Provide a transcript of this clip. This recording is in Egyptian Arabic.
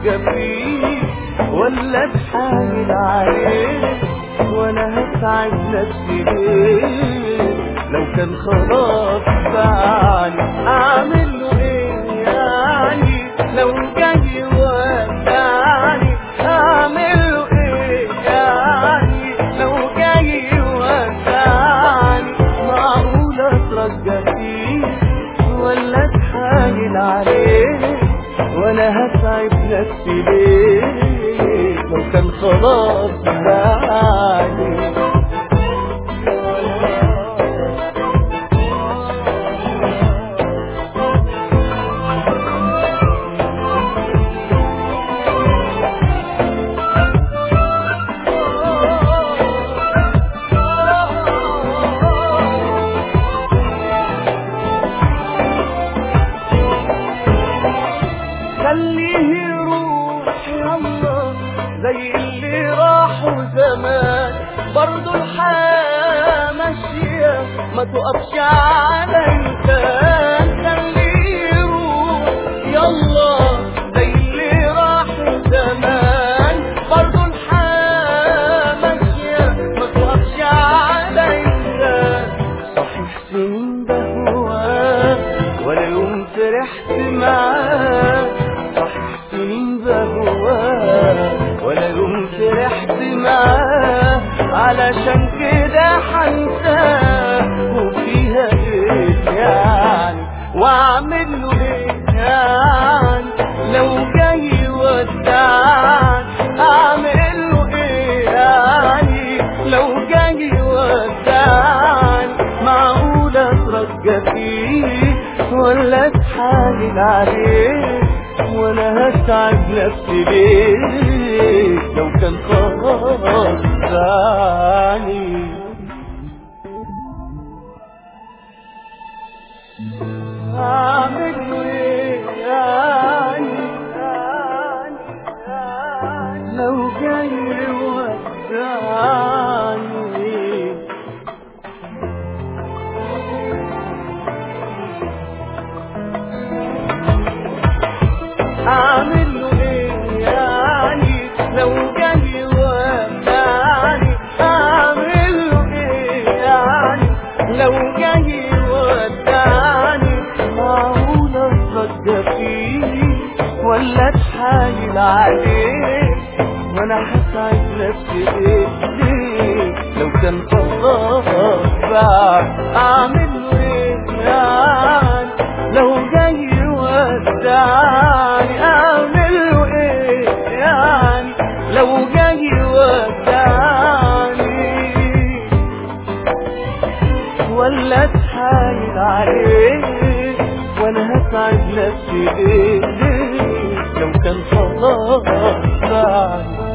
اترجى فيه ولا اتحايل عليه وانا هتعب نفسي ليه لو كان خلاص بعاني اعمل له ايه يعني لو جاي ودعني اعمل له ايه يعني لو جاي ودعني معقول اترجى فيه ولا اتحايل عليه وانا هتعب نفسي ليه لو كان خلاص بعاني خليه يروح يلا زي اللي راحوا زمان برضو الحياة ماشية ما تقفش على انسان خليه يروح يلا زي اللي راحوا زمان برضو الحياة ماشية ما تقفش على انسان صحيح سنين بهواه ولا يوم فرحت معاه صحيح سنين بهواه ولا يوم فرحت معاه علشان كده حنساه وفيها ايه يعني واعمل له ايه يعني لو جاي ودعني اعمل له ايه يعني لو جاي ودعني معقول اترجى فيه ولا اتحايل عليه وانا هتعب نفسي ليه لو كان خلاص بعاني اعمل له ايه يعني يعني يعني لو جاي ودعني اعمل له ايه يعني لو جالي ودعني اعمل له ايه يعني لو جالي ودعني معقول اترجى فيه ولا اتحايل عليه وانا هتعب نفسي ايه ليه لو كان خلاص بعد اعمل له ايه يعني لو جاي ودعني اعمل له ايه يعني لو جاي ودعني ولا اتحايل عليه وانا هتعب نفسي ليه ليه لو كان خلاص بعد